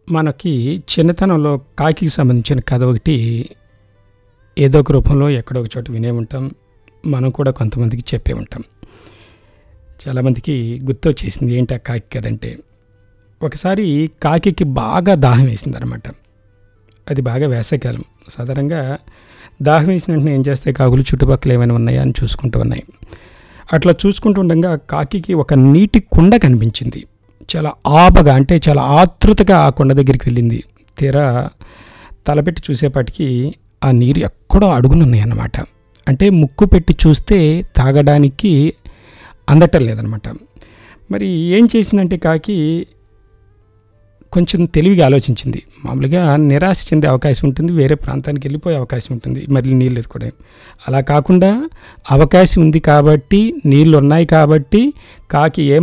మనకి చిన్నతనంలో కాకికి సంబంధించిన కథ ఒకటి ఏదో ఒక రూపంలో ఎక్కడో ఒక చోట వినే ఉంటాం మనం కూడా కొంతమందికి చెప్పే ఉంటాం చాలామందికి గుర్తొచ్చేసింది ఏంటి ఆ కాకి కథ అంటే ఒకసారి కాకికి బాగా దాహం వేసింది అనమాట అది బాగా వేసవికాలం సాధారణంగా దాహం వేసిన వెంటనే ఏం చేస్తాయి కాకులు చుట్టుపక్కల ఏమైనా ఉన్నాయా అని చూసుకుంటూ ఉన్నాయి అట్లా చూసుకుంటూ ఉండగా కాకికి ఒక నీటి కుండ కనిపించింది చాలా ఆపగా అంటే చాలా ఆతృతగా ఆ కొండ దగ్గరికి వెళ్ళింది తీరా తలపెట్టి చూసేపాటికి ఆ నీరు ఎక్కడో అడుగునున్నాయి అన్నమాట అంటే ముక్కు పెట్టి చూస్తే తాగడానికి అందటం లేదనమాట మరి ఏం చేసిందంటే కాకి కొంచెం తెలివిగా ఆలోచించింది మామూలుగా నిరాశ చెందే అవకాశం ఉంటుంది వేరే ప్రాంతానికి వెళ్ళిపోయే అవకాశం ఉంటుంది మళ్ళీ నీళ్ళు ఎత్తుకోవడం అలా కాకుండా అవకాశం ఉంది కాబట్టి నీళ్ళు ఉన్నాయి కాబట్టి కాకి ఏ